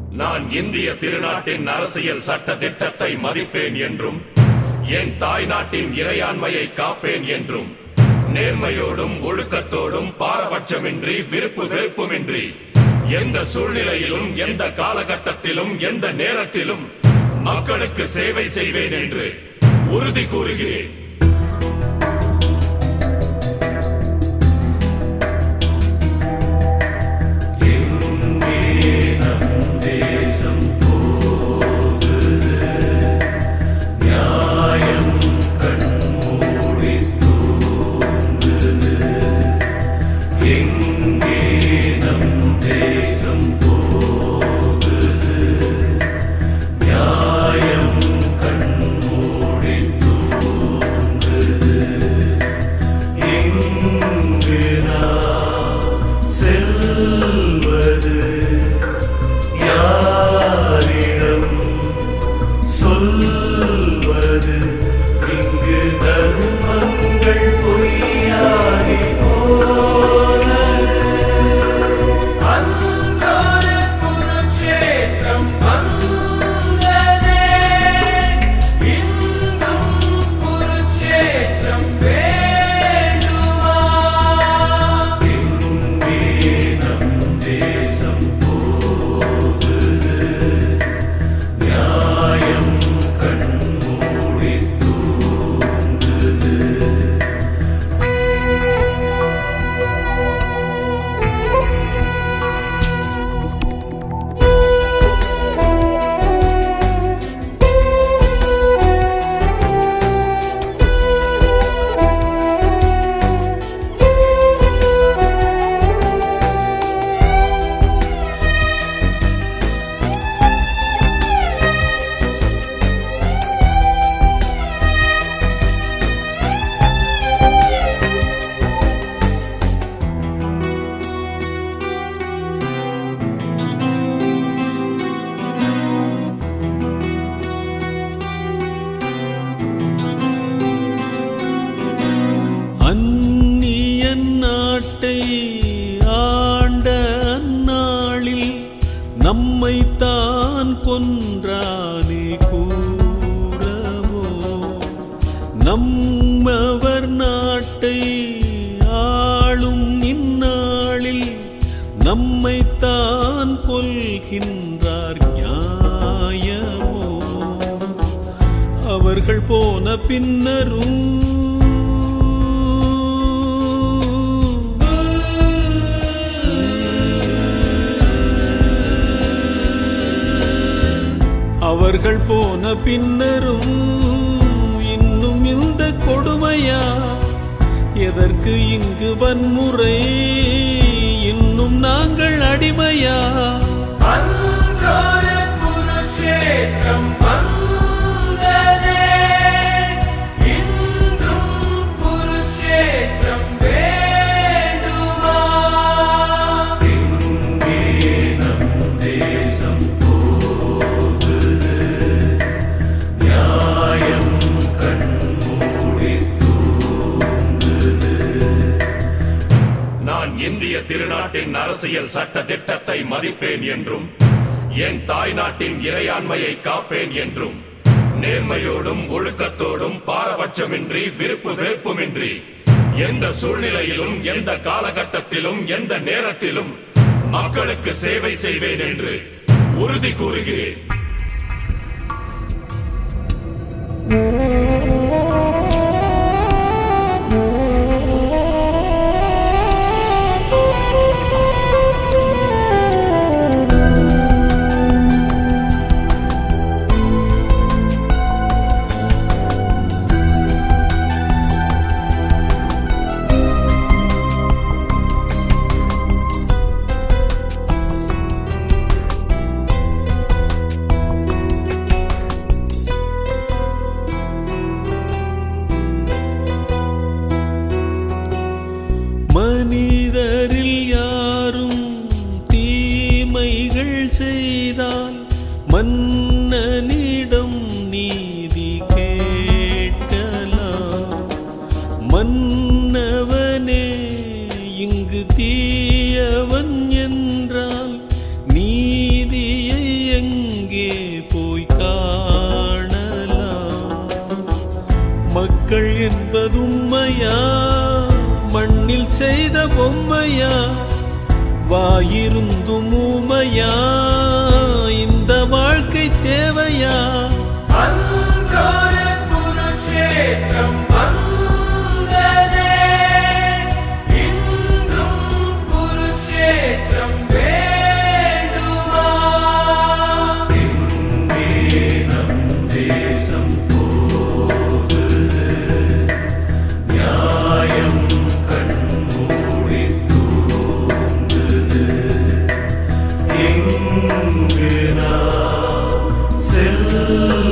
நான் இந்திய திருநாட்டின் அரசியல் சட்ட திட்டத்தை மதிப்பேன் என்றும் என் தாய் நாட்டின் இறையாண்மையை காப்பேன் என்றும் நேர்மையோடும் ஒழுக்கத்தோடும் பாரபட்சமின்றி விருப்பு வெறுப்புமின்றி எந்த சூழ்நிலையிலும் எந்த காலகட்டத்திலும் எந்த நேரத்திலும் மக்களுக்கு சேவை செய்வேன் என்று உறுதி கூறுகிறேன் செல்வது யாரிடம் சொல்வது இங்கு தர்மங்கள் பொய்யாகி போனது அன்றொரு குருட்சேத்திரம் வந்ததே இன்றும் குருட்சேத்திரம் வேண்டுமா எங்கே நம் தேசம் போகுது நியாயம் கண்மூடி தூங்குது அந்நிய நாட்டை ஆண்ட அந்நாளில் நம்மைத்தான் கொன்றானே கூறவோ நம்மவர் நாட்டை ஆளும் இந்நாளில் நம்மைத்தான் கொல்கின்றார் நியாயமோ அவர்கள் போன பின்னரும் அவர்கள் போன பின்னரும் இன்னும் இந்த கொடுமையா எதற்கு இங்கு வன்முறை இன்னும் நாங்கள் அடிமையா அன்றொரு குருஷேத்திரம் வந்ததே இன்றும் குருஷேத்திரம் வேண்டுமா எங்கே நம் தேசம் போகுது நியாயம் கண்மூடி தூங்குது நான் இந்திய திருநாட்டின் அரசியல் சட்ட திட்டத்தை மதிப்பேன் என்றும் என் தாய் நாட்டின் இறையாண்மையை காப்பேன் என்றும் நேர்மையோடும் ஒழுக்கத்தோடும் பாரபட்சமின்றி விருப்பு வெறுப்புமின்றி எந்த சூழ்நிலையிலும் எந்த காலகட்டத்திலும் எந்த நேரத்திலும் மக்களுக்கு சேவை செய்வேன் என்று உறுதி கூறுகிறேன் மனிதரில் யாரும் தீமைகள் செய்தால் மன்னனிடம் நீதி கேட்கலாம் மன்னவனே இங்கு தீயவன் என்றால் நீதியை பொம்மையா வாயிருந்தும் ஊமையா இந்த வாழ்க்கை தேவையா அன்றொரு குருஷேத்திரம் வந்ததே இன்றும் குருஷேத்திரம் வேண்டுமா எங்கே நம் தேசம் போகுது நியாயம் கண்மூடி தூங்குது எங்கு நாம் செல்ல